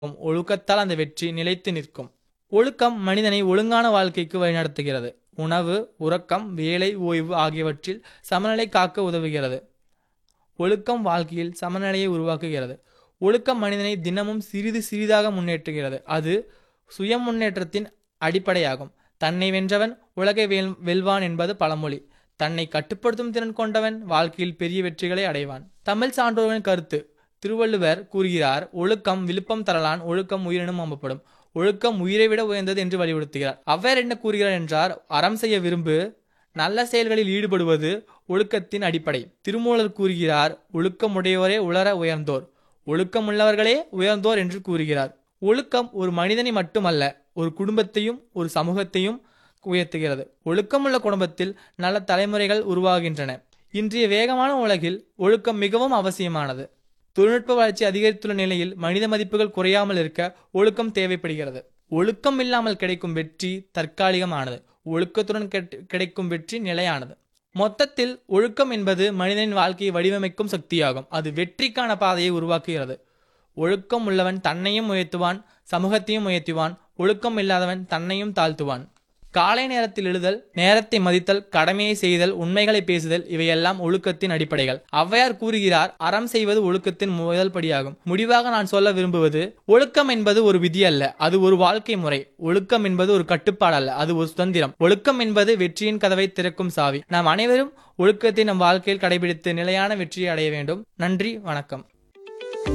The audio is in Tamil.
ஒழுக்கத்தால் அந்த வெற்றி நிலைத்து நிற்கும் ஒழுக்கம் மனிதனை ஒழுங்கான வாழ்க்கைக்கு வழிநடத்துகிறது உணவு உறக்கம் வேலை ஓய்வு ஆகியவற்றில் சமநிலை காக்க உதவுகிறது ஒழுக்கம் வாழ்க்கையில் சமநிலையை உருவாக்குகிறது ஒழுக்கம் மனிதனை தினமும் சிறிது சிறிதாக முன்னேற்றுகிறது அது சுய முன்னேற்றத்தின் அடிப்படையாகும் தன்னை வென்றவன் உலகை வெல் வெல்வான் என்பது பழமொழி தன்னை கட்டுப்படுத்தும் திறன் கொண்டவன் வாழ்க்கையில் பெரிய வெற்றிகளை அடைவான் தமிழ் சான்றோர்களின் கருத்து திருவள்ளுவர் கூறுகிறார் ஒழுக்கம் விழுப்பம் தரலான் ஒழுக்கம் உயிரினும் அம்பப்படும் ஒழுக்கம் உயிரை விட உயர்ந்தது என்று வலியுறுத்துகிறார் அவர் என்ன கூறுகிறார் என்றார் அறம் செய்ய விரும்பு நல்ல செயல்களில் ஈடுபடுவது ஒழுக்கத்தின் அடிப்படை திருமூலர் கூறுகிறார் ஒழுக்கமுடையோரே உளர உயர்ந்தோர் ஒழுக்கமுள்ளவர்களே உயர்ந்தோர் என்று கூறுகிறார் ஒழுக்கம் ஒரு மனிதனை மட்டுமல்ல ஒரு குடும்பத்தையும் ஒரு சமூகத்தையும் உயர்த்துகிறது ஒழுக்கமுள்ள குடும்பத்தில் நல்ல தலைமுறைகள் உருவாகின்றன இன்றைய வேகமான உலகில் ஒழுக்கம் மிகவும் அவசியமானது தொழில்நுட்ப வளர்ச்சி அதிகரித்துள்ள நிலையில் மனித மதிப்புகள் குறையாமல் இருக்க ஒழுக்கம் தேவைப்படுகிறது ஒழுக்கம் இல்லாமல் கிடைக்கும் வெற்றி தற்காலிகமானது ஒழுக்கத்துடன் கெட்- கிடைக்கும் வெற்றி நிலையானது மொத்தத்தில் ஒழுக்கம் என்பது மனிதனின் வாழ்க்கையை வடிவமைக்கும் சக்தியாகும் அது வெற்றிக்கான பாதையை உருவாக்குகிறது ஒழுக்கம் உள்ளவன் தன்னையும் உயர்த்துவான் சமூகத்தையும் உயர்த்துவான் ஒழுக்கம் இல்லாதவன் தன்னையும் தாழ்த்துவான் காலை நேரத்தில் எழுதல் நேரத்தை மதித்தல் கடமையை செய்தல் உண்மைகளை பேசுதல் இவையெல்லாம் ஒழுக்கத்தின் அடிப்படைகள் ஔவையார் கூறுகிறார் அறம் செய்வது ஒழுக்கத்தின் முதல் படியாகும் முடிவாக நான் சொல்ல விரும்புவது ஒழுக்கம் என்பது ஒரு விதி அல்ல அது ஒரு வாழ்க்கை முறை ஒழுக்கம் என்பது ஒரு கட்டுப்பாடு அல்ல அது ஒரு சுதந்திரம் ஒழுக்கம் என்பது வெற்றியின் கதவை திறக்கும் சாவி நாம் அனைவரும் ஒழுக்கத்தை நம் வாழ்க்கையில் கடைபிடித்து நிலையான வெற்றியை அடைய வேண்டும் நன்றி வணக்கம்